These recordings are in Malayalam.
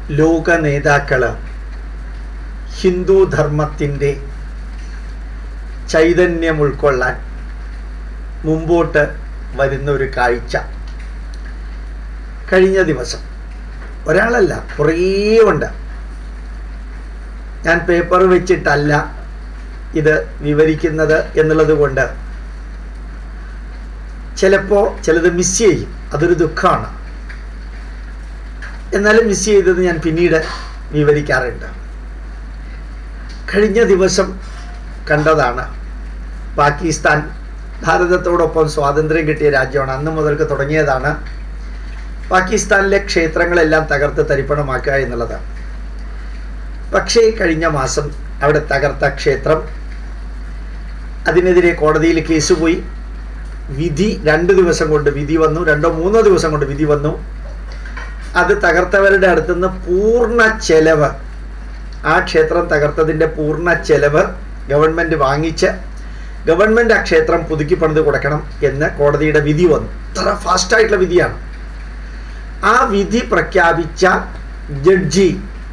ലോക നേതാക്കള് ഹിന്ദു ധർമ്മത്തിൻ്റെ ചൈതന്യം ഉൾക്കൊള്ളാൻ മുമ്പോട്ട് വരുന്ന ഒരു കാഴ്ച കഴിഞ്ഞ ദിവസം ഒരാളല്ല കുറേ ഉണ്ട് ഞാൻ പേപ്പർ വെച്ചിട്ടല്ല ഇത് വിവരിക്കുന്നത് എന്നുള്ളത് കൊണ്ട് ചിലപ്പോൾ ചിലത് മിസ് ചെയ്യും അതൊരു ദുഃഖമാണ് എന്നാലും മിസ് ചെയ്തത് ഞാൻ പിന്നീട് വിവരിക്കാറുണ്ട് കഴിഞ്ഞ ദിവസം കണ്ടതാണ് പാകിസ്ഥാൻ ഭാരതത്തോടൊപ്പം സ്വാതന്ത്ര്യം കിട്ടിയ രാജ്യമാണ് അന്ന് മുതൽക്ക് തുടങ്ങിയതാണ് പാകിസ്ഥാനിലെ ക്ഷേത്രങ്ങളെല്ലാം തകർത്ത് തരിപ്പണമാക്കുക എന്നുള്ളത് പക്ഷേ കഴിഞ്ഞ മാസം അവിടെ തകർത്ത ക്ഷേത്രം അതിനെതിരെ കോടതിയിൽ കേസ് പോയി വിധി രണ്ട് ദിവസം കൊണ്ട് വിധി വന്നു രണ്ടോ മൂന്നോ ദിവസം കൊണ്ട് വിധി വന്നു അത് തകർത്തവരുടെ അടുത്തുനിന്ന് പൂർണ്ണ ചെലവ് ആ ക്ഷേത്രം തകർത്തതിൻ്റെ പൂർണ്ണ ചെലവ് ഗവൺമെൻറ് വാങ്ങിച്ച് ഗവൺമെൻറ് ആ ക്ഷേത്രം പുതുക്കി പണിത് കൊടുക്കണം എന്ന് കോടതിയുടെ വിധി വന്നു അത്ര ഫാസ്റ്റായിട്ടുള്ള വിധിയാണ് ആ വിധി പ്രഖ്യാപിച്ച ജഡ്ജി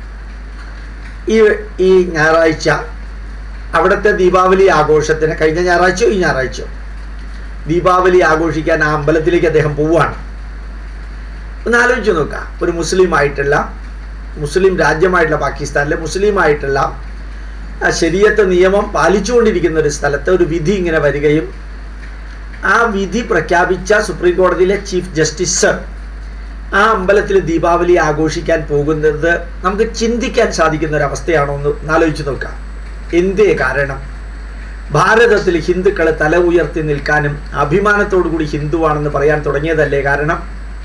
ഈ ഈ ഞായറാഴ്ച അവിടുത്തെ ദീപാവലി ആഘോഷത്തിന് കഴിഞ്ഞ ഞായറാഴ്ചയോ ഈ ഞായറാഴ്ചയോ ദീപാവലി ആഘോഷിക്കാൻ ആ അമ്പലത്തിലേക്ക് അദ്ദേഹം പോവുകയാണ് ഒന്ന് ആലോചിച്ച് നോക്കാം ഒരു മുസ്ലിം ആയിട്ടുള്ള മുസ്ലിം രാജ്യമായിട്ടുള്ള പാകിസ്ഥാനിലെ മുസ്ലിം ആയിട്ടുള്ള ശരീരത്തെ നിയമം പാലിച്ചുകൊണ്ടിരിക്കുന്ന ഒരു സ്ഥലത്ത് ഒരു വിധി ഇങ്ങനെ വരികയും ആ വിധി പ്രഖ്യാപിച്ച സുപ്രീം കോടതിയിലെ ചീഫ് ജസ്റ്റിസ് ആ അമ്പലത്തിൽ ദീപാവലി ആഘോഷിക്കാൻ പോകുന്നത് നമുക്ക് ചിന്തിക്കാൻ സാധിക്കുന്ന ഒരു അവസ്ഥയാണോ എന്ന് ആലോചിച്ച് നോക്കാം എന്തേ കാരണം ഭാരതത്തിൽ ഹിന്ദുക്കൾ തല ഉയർത്തി നിൽക്കാനും അഭിമാനത്തോടു കൂടി ഹിന്ദുവാണെന്ന് പറയാൻ തുടങ്ങിയതല്ലേ കാരണം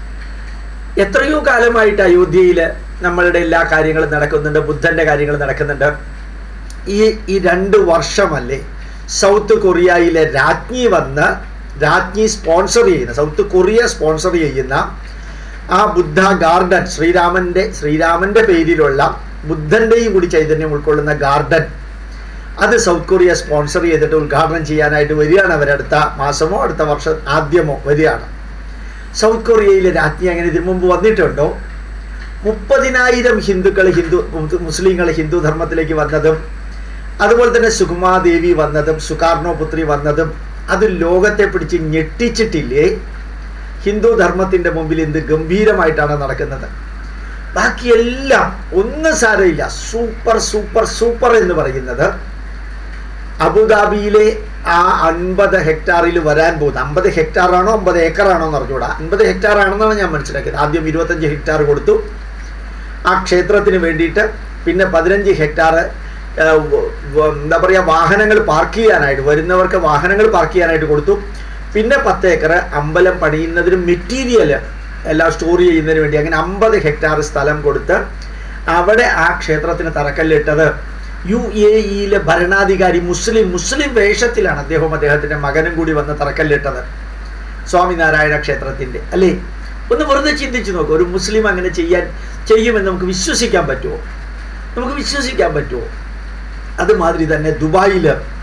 എത്രയോ കാലമായിട്ട് അയോധ്യയിൽ നമ്മളുടെ എല്ലാ കാര്യങ്ങളും നടക്കുന്നുണ്ട് ബുദ്ധന്റെ കാര്യങ്ങൾ നടക്കുന്നുണ്ട് ഈ ഈ രണ്ട് വർഷമല്ലേ സൗത്ത് കൊറിയയിലെ രാജ്ഞി വന്ന് രാജ്ഞി സ്പോൺസർ ചെയ്യുന്ന സൗത്ത് കൊറിയ സ്പോൺസർ ചെയ്യുന്ന ആ ബുദ്ധ ഗാർഡൻ ശ്രീരാമന്റെ ശ്രീരാമന്റെ പേരിലുള്ള ബുദ്ധന്റെയും കൂടി ചൈതന്യം ഉൾക്കൊള്ളുന്ന ഗാർഡൻ അത് സൗത്ത് കൊറിയ സ്പോൺസർ ചെയ്തിട്ട് ഉദ്ഘാടനം ചെയ്യാനായിട്ട് വരികയാണ് അവരടുത്ത മാസമോ അടുത്ത വർഷം ആദ്യമോ വരികയാണ് സൗത്ത് കൊറിയയിലെ രാജ്ഞി അങ്ങനെ ഇതിനു മുമ്പ് വന്നിട്ടുണ്ടോ മുപ്പതിനായിരം ഹിന്ദുക്കൾ ഹിന്ദു മുസ്ലിങ്ങൾ ഹിന്ദു ധർമ്മത്തിലേക്ക് വന്നതും അതുപോലെ തന്നെ സുകുമാദേവി വന്നതും സുകാർണോ പുത്രി വന്നതും അത് ലോകത്തെ പിടിച്ച് ഞെട്ടിച്ചിട്ടില്ലേ ഹിന്ദു ധർമ്മത്തിന്റെ മുമ്പിൽ എന്ത് ഗംഭീരമായിട്ടാണ് നടക്കുന്നത് ബാക്കിയെല്ലാം ഒന്നും സാരമില്ല സൂപ്പർ സൂപ്പർ സൂപ്പർ എന്ന് പറയുന്നത് അബുദാബിയിലെ ആ അൻപത് ഹെക്ടാറിൽ വരാൻ പോകുന്നത് അമ്പത് ഹെക്ടാർ ആണോ അമ്പത് ഏക്കർ ആണോ എന്ന് അറിഞ്ഞുകൂടാ അൻപത് ഹെക്ടാർ ആണെന്നാണ് ഞാൻ മനസ്സിലാക്കിയത് ആദ്യം ഇരുപത്തഞ്ച് ഹെക്ടാർ കൊടുത്തു ആ ക്ഷേത്രത്തിന് വേണ്ടിയിട്ട് പിന്നെ പതിനഞ്ച് ഹെക്ടാർ എന്താ പറയുക വാഹനങ്ങൾ പാർക്ക് ചെയ്യാനായിട്ട് വരുന്നവർക്ക് വാഹനങ്ങൾ പാർക്ക് ചെയ്യാനായിട്ട് കൊടുത്തു പിന്നെ പത്ത് ഏക്കർ അമ്പലം പണിയുന്നതിന് മെറ്റീരിയൽ എല്ലാം സ്റ്റോർ ചെയ്യുന്നതിന് വേണ്ടി അങ്ങനെ അമ്പത് ഹെക്ടാർ സ്ഥലം കൊടുത്ത് അവിടെ ആ ക്ഷേത്രത്തിന് തറക്കല്ലിട്ടത് യു എ ഇയിലെ ഭരണാധികാരി മുസ്ലിം മുസ്ലിം വേഷത്തിലാണ് അദ്ദേഹവും അദ്ദേഹത്തിൻ്റെ മകനും കൂടി വന്ന് തറക്കല്ലിട്ടത് സ്വാമിനാരായണ ക്ഷേത്രത്തിൻ്റെ അല്ലേ ഒന്ന് വെറുതെ ചിന്തിച്ചു നോക്കുക ഒരു മുസ്ലിം അങ്ങനെ ചെയ്യാൻ ചെയ്യുമെന്ന് നമുക്ക് വിശ്വസിക്കാൻ പറ്റുമോ നമുക്ക് വിശ്വസിക്കാൻ പറ്റുമോ അതുമാതിരി തന്നെ ദുബായിൽ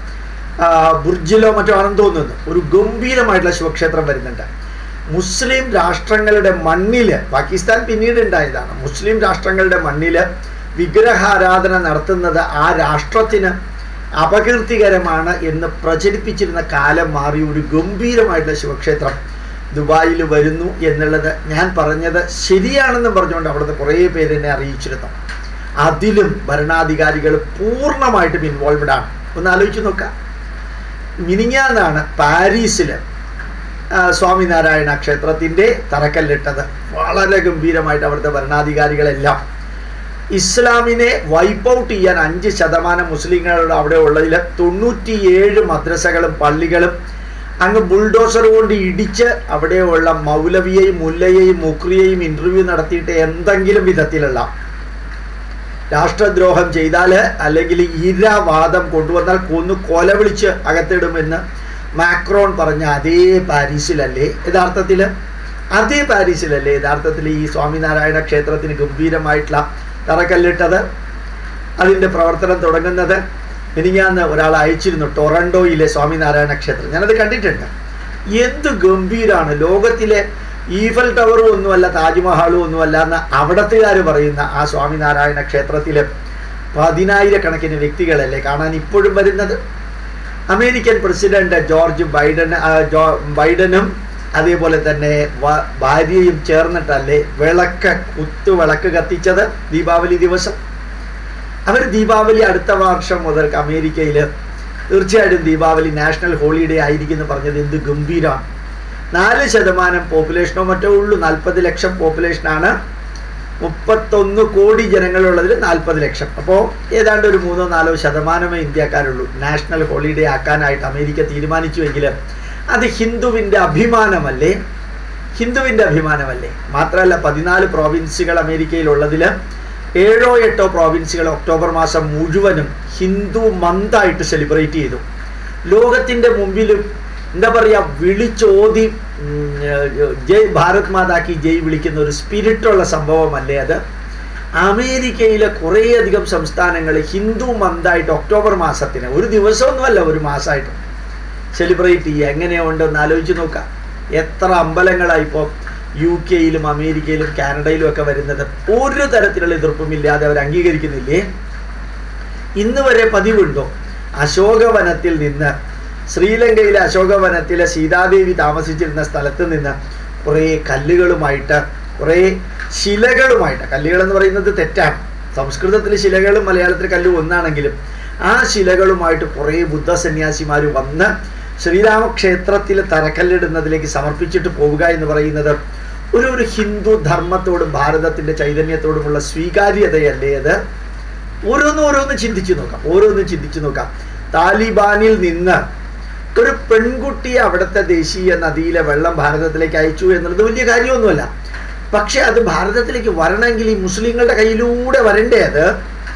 ബുർജിലോ മറ്റോ ആണെന്ന് തോന്നുന്നു ഒരു ഗംഭീരമായിട്ടുള്ള ശിവക്ഷേത്രം വരുന്നുണ്ട് മുസ്ലിം രാഷ്ട്രങ്ങളുടെ മണ്ണിൽ പാകിസ്ഥാൻ പിന്നീട് ഉണ്ടായതാണ് മുസ്ലിം രാഷ്ട്രങ്ങളുടെ മണ്ണിൽ വിഗ്രഹാരാധന നടത്തുന്നത് ആ രാഷ്ട്രത്തിന് അപകീർത്തികരമാണ് എന്ന് പ്രചരിപ്പിച്ചിരുന്ന കാലം മാറി ഒരു ഗംഭീരമായിട്ടുള്ള ശിവക്ഷേത്രം ദുബായിൽ വരുന്നു എന്നുള്ളത് ഞാൻ പറഞ്ഞത് ശരിയാണെന്ന് പറഞ്ഞുകൊണ്ട് അവിടുത്തെ കുറേ പേര് എന്നെ അറിയിച്ചിരുന്നു അതിലും ഭരണാധികാരികൾ പൂർണ്ണമായിട്ടും ഇൻവോൾവ്ഡ് ആണ് ഒന്ന് ആലോചിച്ച് നോക്കാം മിനിങ്ങാന്നാണ് പാരീസിൽ സ്വാമിനാരായണ ക്ഷേത്രത്തിൻ്റെ തറക്കല്ലിട്ടത് വളരെ ഗംഭീരമായിട്ട് അവിടുത്തെ ഭരണാധികാരികളെല്ലാം ഇസ്ലാമിനെ വൈപ്പ് ഔട്ട് ചെയ്യാൻ അഞ്ച് ശതമാനം മുസ്ലിങ്ങളുടെ അവിടെ ഉള്ളതിൽ തൊണ്ണൂറ്റിയേഴ് മദ്രസകളും പള്ളികളും അങ്ങ് ബുൾഡോസർ കൊണ്ട് ഇടിച്ച് അവിടെയുള്ള മൗലവിയെയും മുല്ലയെയും മുക്രിയെയും ഇൻ്റർവ്യൂ നടത്തിയിട്ട് എന്തെങ്കിലും വിധത്തിലുള്ള രാഷ്ട്രദ്രോഹം ചെയ്താൽ അല്ലെങ്കിൽ ഇരവാദം കൊണ്ടുവന്നാൽ കൊന്നു കൊല വിളിച്ച് അകത്തിടുമെന്ന് മാക്രോൺ പറഞ്ഞ അതേ പാരീസിലല്ലേ യഥാർത്ഥത്തിൽ അതേ പാരീസിലല്ലേ യഥാർത്ഥത്തിൽ ഈ സ്വാമിനാരായണ ക്ഷേത്രത്തിന് ഗംഭീരമായിട്ടുള്ള തറക്കല്ലിട്ടത് അതിൻ്റെ പ്രവർത്തനം തുടങ്ങുന്നത് മിനിങ്ങാന്ന് ഒരാൾ അയച്ചിരുന്നു ടൊറൻഡോയിലെ സ്വാമിനാരായണ ക്ഷേത്രം ഞാനത് കണ്ടിട്ടുണ്ട് എന്ത് ഗംഭീരാണ് ലോകത്തിലെ ഈഫൽ ടവറും ഒന്നുമല്ല താജ്മഹാളും ഒന്നുമല്ല എന്ന് അവിടത്തുകാർ പറയുന്ന ആ സ്വാമിനാരായണ ക്ഷേത്രത്തിൽ പതിനായിരക്കണക്കിന് വ്യക്തികളല്ലേ കാണാൻ ഇപ്പോഴും വരുന്നത് അമേരിക്കൻ പ്രസിഡന്റ് ജോർജ് ബൈഡൻ ആ, ജോ ബൈഡനും അതേപോലെ തന്നെ വ- ഭാര്യയും ചേർന്നിട്ടല്ലേ വിളക്ക് കുത്തുവിളക്ക് കത്തിച്ചത് ദീപാവലി ദിവസം അവർ ദീപാവലി അടുത്ത വർഷം മുതൽ അമേരിക്കയിൽ തീർച്ചയായിട്ടും ദീപാവലി നാഷണൽ ഹോളിഡേ ആയിരിക്കും എന്ന് പറഞ്ഞത് എന്ത് ഗംഭീരമാണ് നാല് ശതമാനം പോപ്പുലേഷനോ മറ്റോ ഉള്ളൂ നാൽപ്പത് ലക്ഷം പോപ്പുലേഷനാണ് മുപ്പത്തൊന്ന് കോടി ജനങ്ങളുള്ളതിൽ നാൽപ്പത് ലക്ഷം അപ്പോൾ ഏതാണ്ട് ഒരു മൂന്നോ നാലോ ശതമാനമേ ഇന്ത്യക്കാരുള്ളൂ നാഷണൽ ഹോളിഡേ ആക്കാനായിട്ട് അമേരിക്ക തീരുമാനിച്ചുവെങ്കിൽ അത് ഹിന്ദുവിൻ്റെ അഭിമാനമല്ലേ ഹിന്ദുവിൻ്റെ അഭിമാനമല്ലേ മാത്രമല്ല പതിനാല് പ്രോവിൻസുകൾ അമേരിക്കയിലുള്ളതിൽ ഏഴോ എട്ടോ പ്രോവിൻസുകൾ ഒക്ടോബർ മാസം മുഴുവനും ഹിന്ദു മന്തായിട്ട് സെലിബ്രേറ്റ് ചെയ്തു ലോകത്തിൻ്റെ മുമ്പിലും എന്താ പറയുക വിളിച്ചോതി ഉം, ഏർ, ജയ് ഭാരത് മാതാക്കി ജയ് വിളിക്കുന്ന ഒരു സ്പിരിറ്റുള്ള സംഭവമല്ലേ അത് അമേരിക്കയിലെ കുറേയധികം സംസ്ഥാനങ്ങൾ ഹിന്ദു മന്തായിട്ട് ഒക്ടോബർ മാസത്തിന് ഒരു ദിവസമൊന്നുമല്ല ഒരു മാസമായിട്ട് സെലിബ്രേറ്റ് ചെയ്യുക എങ്ങനെയുണ്ടെന്ന് ആലോചിച്ച് നോക്കാം എത്ര അമ്പലങ്ങളായി ഇപ്പോൾ യു കെയിലും അമേരിക്കയിലും കാനഡയിലും ഒക്കെ വരുന്നത് ഒരു തരത്തിലുള്ള എതിർപ്പുമില്ലാതെ അവർ അംഗീകരിക്കുന്നില്ലേ ഇന്ന് വരെ പതിവുണ്ടോ അശോകവനത്തിൽ നിന്ന് ശ്രീലങ്കയിലെ അശോകവനത്തിലെ സീതാദേവി താമസിച്ചിരുന്ന സ്ഥലത്ത് നിന്ന് കുറേ കല്ലുകളുമായിട്ട് കുറേ ശിലകളുമായിട്ട് കല്ലുകൾ എന്ന് പറയുന്നത് തെറ്റാണ് സംസ്കൃതത്തിൽ ശിലകളും മലയാളത്തിൽ കല്ലും ഒന്നാണെങ്കിലും ആ ശിലകളുമായിട്ട് കുറേ ബുദ്ധ സന്യാസിമാർ വന്ന് ശ്രീരാമക്ഷേത്രത്തിൽ തറക്കല്ലിടുന്നതിലേക്ക് സമർപ്പിച്ചിട്ട് പോവുക എന്ന് പറയുന്നത് ഒരു ഒരു ഹിന്ദു ധർമ്മത്തോടും ഭാരതത്തിൻ്റെ ചൈതന്യത്തോടുമുള്ള സ്വീകാര്യതയല്ലേ അത് ഓരോന്ന് ഓരോന്ന് ചിന്തിച്ചു നോക്കാം ഓരോന്ന് ചിന്തിച്ചു നോക്കാം താലിബാനിൽ നിന്ന് ഒരു പെൺകുട്ടിയെ അവിടുത്തെ ദേശീയ നദിയിലെ വെള്ളം ഭാരതത്തിലേക്ക് അയച്ചു എന്നുള്ളത് വലിയ കാര്യമൊന്നുമല്ല പക്ഷെ അത് ഭാരതത്തിലേക്ക് വരണമെങ്കിൽ ഈ മുസ്ലിങ്ങളുടെ കയ്യിലൂടെ വരണ്ടേ അത്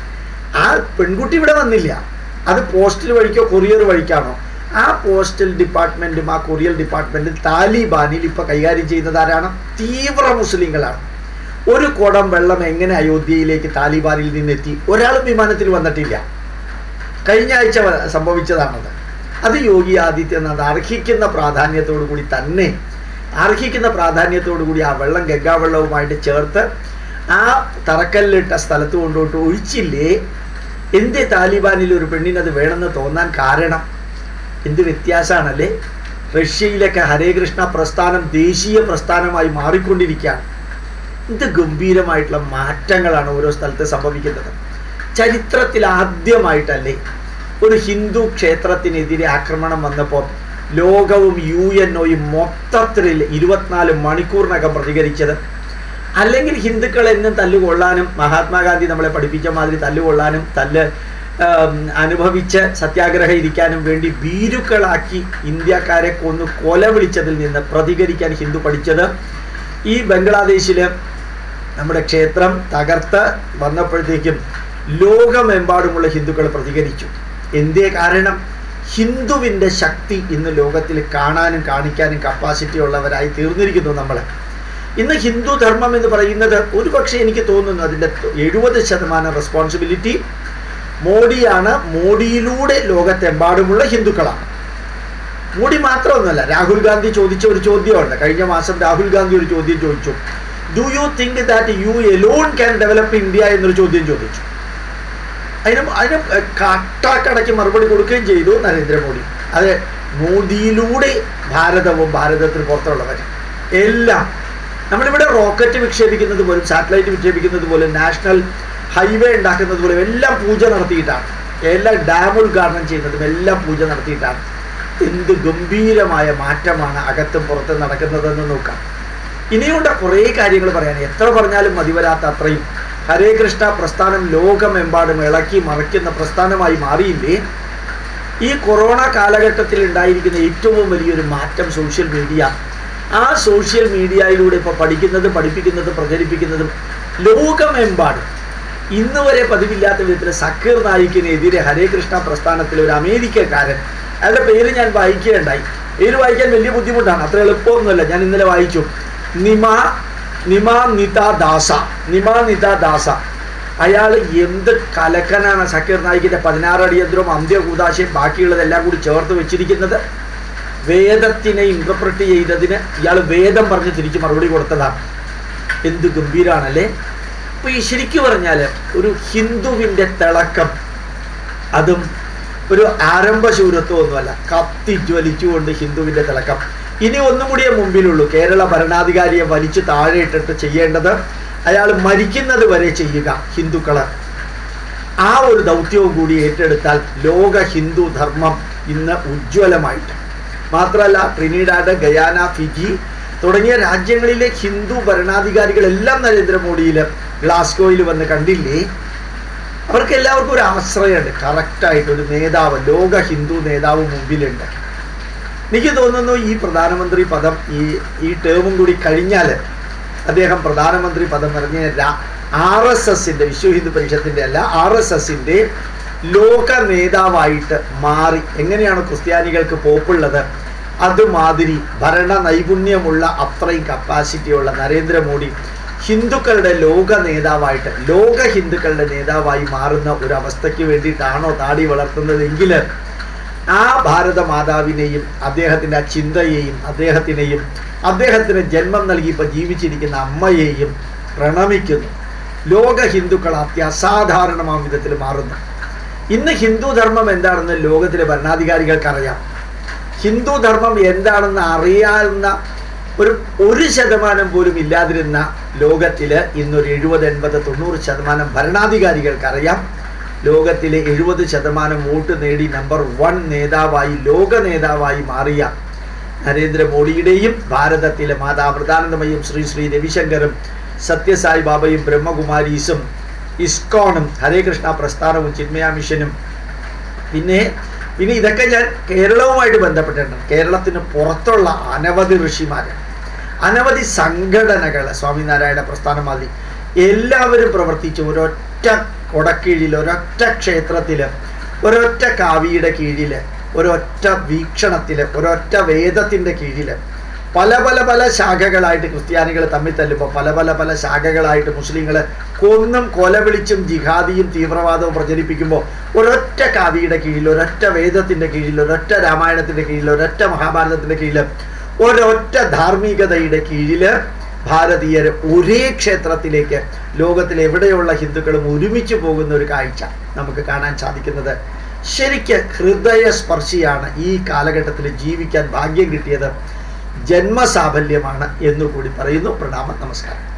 ആ പെൺകുട്ടി ഇവിടെ വന്നില്ല അത് പോസ്റ്റൽ വഴിക്കോ കൊറിയർ വഴിക്കാണോ ആ പോസ്റ്റൽ ഡിപ്പാർട്ട്മെന്റും ആ കൊറിയർ ഡിപ്പാർട്ട്മെന്റും താലിബാനിൽ ഇപ്പൊ കൈകാര്യം ചെയ്യുന്നത് ആരാണ് തീവ്ര മുസ്ലിങ്ങളാണ് ഒരു കുടം വെള്ളം എങ്ങനെ അയോധ്യയിലേക്ക് താലിബാനിൽ നിന്നെത്തി ഒരാളും വിമാനത്തിൽ വന്നിട്ടില്ല കഴിഞ്ഞ ആഴ്ച വ- സംഭവിച്ചതാണത് അത് യോഗി ആദിത്യനാഥ് അർഹിക്കുന്ന പ്രാധാന്യത്തോടു കൂടി തന്നെ അർഹിക്കുന്ന പ്രാധാന്യത്തോടു കൂടി ആ വെള്ളം ഗംഗാവെള്ളവുമായിട്ട് ചേർത്ത് ആ തറക്കല്ലിട്ട സ്ഥലത്ത് കൊണ്ടോട്ട് ഒഴിച്ചില്ലേ എന്തേ താലിബാനിൽ ഒരു പെണ്ണിനത് വേണമെന്ന് തോന്നാൻ കാരണം എന്ത് വ്യത്യാസമാണല്ലേ റഷ്യയിലൊക്കെ ഹരേ കൃഷ്ണ പ്രസ്ഥാനം ദേശീയ പ്രസ്ഥാനമായി മാറിക്കൊണ്ടിരിക്കുകയാണ് എന്ത് ഗംഭീരമായിട്ടുള്ള മാറ്റങ്ങളാണ് ഓരോ സ്ഥലത്ത് സംഭവിക്കുന്നത് ചരിത്രത്തിൽ ആദ്യമായിട്ടല്ലേ ഒരു ഹിന്ദു ക്ഷേത്രത്തിനെതിരെ ആക്രമണം വന്നപ്പോൾ ലോകവും യു എൻ ഒയും മൊത്തത്തിൽ ഇരുപത്തിനാല് മണിക്കൂറിനകം പ്രതികരിച്ചത് അല്ലെങ്കിൽ ഹിന്ദുക്കൾ എന്നും തല്ലുകൊള്ളാനും മഹാത്മാഗാന്ധി നമ്മളെ പഠിപ്പിച്ച മാതിരി തല്ലുകൊള്ളാനും തല്ല് ആം, അനുഭവിച്ച് സത്യാഗ്രഹം ഇരിക്കാനും വേണ്ടി ഭീരുക്കളാക്കി ഇന്ത്യക്കാരെ കൊന്നു കൊല വിളിച്ചതിൽ നിന്ന് പ്രതികരിക്കാൻ ഹിന്ദു പഠിച്ചത് ഈ ബംഗ്ലാദേശിൽ നമ്മുടെ ക്ഷേത്രം തകർത്ത് വന്നപ്പോഴത്തേക്കും ലോകമെമ്പാടുമുള്ള ഹിന്ദുക്കൾ പ്രതികരിച്ചു എന്തേ കാരണം ഹിന്ദുവിൻ്റെ ശക്തി ഇന്ന് ലോകത്തിൽ കാണാനും കാണിക്കാനും കപ്പാസിറ്റി ഉള്ളവരായി തീർന്നിരിക്കുന്നു നമ്മൾ ഇന്ന് ഹിന്ദു ധർമ്മം എന്ന് പറയുന്നത് ഒരുപക്ഷെ എനിക്ക് തോന്നുന്നു അതിൻ്റെ എഴുപത് ശതമാനം റെസ്പോൺസിബിലിറ്റി മോഡിയാണ് മോഡിയിലൂടെ ലോകത്തെമ്പാടുമുള്ള ഹിന്ദുക്കളാണ് മോഡി മാത്രമൊന്നുമല്ല രാഹുൽ ഗാന്ധി ചോദിച്ച ഒരു ചോദ്യമുണ്ട് കഴിഞ്ഞ മാസം രാഹുൽ ഗാന്ധി ഒരു ചോദ്യം ചോദിച്ചു do you think that you alone can develop India എന്നൊരു ചോദ്യം ചോദിച്ചു അതിന് അതിന് കട്ടാക്കടയ്ക്ക് മറുപടി കൊടുക്കുകയും ചെയ്തു നരേന്ദ്രമോദി അത് മോദിയിലൂടെ ഭാരതവും ഭാരതത്തിന് പുറത്തുള്ളവരും എല്ലാം നമ്മളിവിടെ റോക്കറ്റ് വിക്ഷേപിക്കുന്നത് പോലും സാറ്റലൈറ്റ് വിക്ഷേപിക്കുന്നത് പോലും നാഷണൽ ഹൈവേ ഉണ്ടാക്കുന്നത് പോലും എല്ലാം പൂജ നടത്തിയിട്ടാണ് എല്ലാ ഡാം ഉദ്ഘാടനം ചെയ്യുന്നതും എല്ലാം പൂജ നടത്തിയിട്ടാണ് എന്ത് ഗംഭീരമായ മാറ്റമാണ് അകത്തും പുറത്തും നടക്കുന്നതെന്ന് നോക്കാം ഇനിയുണ്ട് കുറേ കാര്യങ്ങൾ പറയാൻ എത്ര പറഞ്ഞാലും മതിവരാത്ത അത്രയും ഹരേ കൃഷ്ണ പ്രസ്ഥാനം ലോകമെമ്പാടും ഇളക്കി മറിക്കുന്ന പ്രസ്ഥാനമായി മാറിയില്ലേ ഈ കൊറോണ കാലഘട്ടത്തിൽ ഉണ്ടായിരിക്കുന്ന ഏറ്റവും വലിയൊരു മാറ്റം സോഷ്യൽ മീഡിയ ആ സോഷ്യൽ മീഡിയയിലൂടെ ഇപ്പോൾ പഠിക്കുന്നതും പഠിപ്പിക്കുന്നതും പ്രചരിപ്പിക്കുന്നതും ലോകമെമ്പാടും ഇന്ന് വരെ പതിവില്ലാത്ത വിധത്തിൽ സക്കീർ നായിക്കിനെതിരെ ഹരേ കൃഷ്ണ പ്രസ്ഥാനത്തിലെ ഒരു അമേരിക്കക്കാരൻ അയാളുടെ പേര് ഞാൻ വായിക്കുകയുണ്ടായി പേര് വായിക്കാൻ വലിയ ബുദ്ധിമുട്ടാണ് അത്ര എളുപ്പമൊന്നുമല്ല ഞാൻ ഇന്നലെ വായിച്ചു നിമ നിമ നിത ദാസ നിമ നിത ദാസ അയാൾ എന്ത് കലക്കനാണ് സക്കീർ നായിക്കിൻ്റെ പതിനാറ് അടിയന്തരവും അന്ത്യകൂതാശയും ബാക്കിയുള്ളതെല്ലാം കൂടി ചേർത്ത് വെച്ചിരിക്കുന്നത് വേദത്തിനെ ഇന്റർപ്രറ്റ് ചെയ്തതിന് ഇയാൾ വേദം പറഞ്ഞ് തിരിച്ച് മറുപടി കൊടുത്തതാണ് എന്ത് ഗംഭീരാണല്ലേ അപ്പൊ ഈ ശരിക്കു പറഞ്ഞാൽ ഒരു ഹിന്ദുവിൻ്റെ തിളക്കം അതും ഒരു ആരംഭശൂരത്വം ഒന്നുമല്ല കത്തി ജ്വലിച്ചുകൊണ്ട് ഹിന്ദുവിൻ്റെ തിളക്കം ഇനി ഒന്നും കൂടിയേ മുമ്പിലുള്ളൂ കേരള ഭരണാധികാരിയെ വലിച്ചു താഴെ ഇട്ടിട്ട് ചെയ്യേണ്ടത് അയാൾ മരിക്കുന്നത് വരെ ചെയ്യുക ഹിന്ദുക്കള് ആ ഒരു ദൗത്യവും കൂടി ഏറ്റെടുത്താൽ ലോക ഹിന്ദു ധർമ്മം ഇന്ന് ഉജ്ജ്വലമായിട്ട് മാത്രമല്ല ട്രിനിഡാഡ് ഗയാന ഫിജി തുടങ്ങിയ രാജ്യങ്ങളിലെ ഹിന്ദു ഭരണാധികാരികളെല്ലാം നരേന്ദ്രമോദിയിൽ ഗ്ലാസ്ഗോയിൽ വന്ന് കണ്ടില്ലേ അവർക്ക് എല്ലാവർക്കും ഒരു ആശ്രയമുണ്ട് കറക്റ്റായിട്ട് ഒരു നേതാവ് ലോക ഹിന്ദു നേതാവ് മുമ്പിലുണ്ട് എനിക്ക് തോന്നുന്നു ഈ പ്രധാനമന്ത്രി പദം ഈ ഈ ടേമും കൂടി കഴിഞ്ഞാൽ അദ്ദേഹം പ്രധാനമന്ത്രി പദം പറഞ്ഞ ആർ എസ് എസിൻ്റെ വിശ്വ ഹിന്ദു പരിഷത്തിൻ്റെ അല്ല ആർ എസ് എസിൻ്റെ ലോക നേതാവായിട്ട് മാറി എങ്ങനെയാണ് ക്രിസ്ത്യാനികൾക്ക് പോപ്പുള്ളത് അതുമാതിരി ഭരണ നൈപുണ്യമുള്ള അത്രയും കപ്പാസിറ്റിയുള്ള നരേന്ദ്രമോദി ഹിന്ദുക്കളുടെ ലോക നേതാവായിട്ട് ലോക ഹിന്ദുക്കളുടെ നേതാവായി മാറുന്ന ഒരു അവസ്ഥയ്ക്ക് വേണ്ടിയിട്ടാണോ താടി വളർത്തുന്നതെങ്കിൽ ആ ഭാരത മാതാവിനെയും അദ്ദേഹത്തിൻ്റെ ആ ചിന്തയെയും അദ്ദേഹത്തിനെയും അദ്ദേഹത്തിന് ജന്മം നൽകി ഇപ്പോൾ ജീവിച്ചിരിക്കുന്ന അമ്മയെയും പ്രണമിക്കുന്നു ലോക ഹിന്ദുക്കൾ അത്യസാധാരണമാം വിധത്തിൽ മാറുന്നു ഇന്ന് ഹിന്ദു ധർമ്മം എന്താണെന്ന് ലോകത്തിലെ ഭരണാധികാരികൾക്കറിയാം ഹിന്ദു ധർമ്മം എന്താണെന്ന് അറിയാവുന്ന ഒരു ഒരു ശതമാനം പോലും ഇല്ലാതിരുന്ന ലോകത്തിൽ ഇന്നൊരു എഴുപത് എൺപത് തൊണ്ണൂറ് ശതമാനം ഭരണാധികാരികൾക്കറിയാം ലോകത്തിലെ എഴുപത് ശതമാനം വോട്ട് നേടി നമ്പർ വൺ നേതാവായി ലോക നേതാവായി മാറിയ നരേന്ദ്രമോദിയുടെയും ഭാരതത്തിലെ മാതാമൃതാനന്ദമയും ശ്രീ ശ്രീ രവിശങ്കറും സത്യസായി ബാബയും ബ്രഹ്മകുമാരീസും ഇസ്കോണും ഹരേ കൃഷ്ണ പ്രസ്ഥാനവും ചിന്മയ മിഷനും പിന്നെ പിന്നെ ഇതൊക്കെ ഞാൻ കേരളവുമായിട്ട് ബന്ധപ്പെട്ടിട്ടുണ്ട് കേരളത്തിന് പുറത്തുള്ള അനവധി ഋഷിമാർ അനവധി സംഘടനകൾ സ്വാമിനാരായണ പ്രസ്ഥാനം മാതിരി എല്ലാവരും പ്രവർത്തിച്ച് ഒരൊറ്റ കൊടക്കീഴിൽ ഒരൊറ്റ ക്ഷേത്രത്തിൽ ഒരൊറ്റ കാവിയുടെ കീഴിൽ ഒരൊറ്റ വീക്ഷണത്തിൽ ഒരൊറ്റ വേദത്തിൻ്റെ കീഴിൽ പല പല പല ശാഖകളായിട്ട് ക്രിസ്ത്യാനികൾ തമ്മിൽ തല്ലുമ്പോൾ പല പല പല ശാഖകളായിട്ട് മുസ്ലിങ്ങൾ കൊന്നും കൊലവിളിച്ചും ജിഹാദിയും തീവ്രവാദവും പ്രചരിപ്പിക്കുമ്പോൾ ഒരൊറ്റ കാവിയുടെ കീഴിൽ ഒരൊറ്റ വേദത്തിൻ്റെ കീഴിൽ ഒരൊറ്റ രാമായണത്തിൻ്റെ കീഴിൽ ഒരൊറ്റ മഹാഭാരതത്തിൻ്റെ കീഴിൽ ഒരൊറ്റ ധാർമ്മികതയുടെ കീഴിൽ ഭാരതീയർ ഒരേ ക്ഷേത്രത്തിലേക്ക് ലോകത്തിൽ എവിടെയുള്ള ഹിന്ദുക്കളും ഒരുമിച്ച് പോകുന്ന ഒരു കാഴ്ച നമുക്ക് കാണാൻ സാധിക്കുന്നത് ശരിക്ക് ഹൃദയസ്പർശിയാണ് ഈ കാലഘട്ടത്തിൽ ജീവിക്കാൻ ഭാഗ്യം കിട്ടിയത് ജന്മസാഫല്യമാണ് എന്നുകൂടി പറയുന്നു പ്രണാമം നമസ്കാരം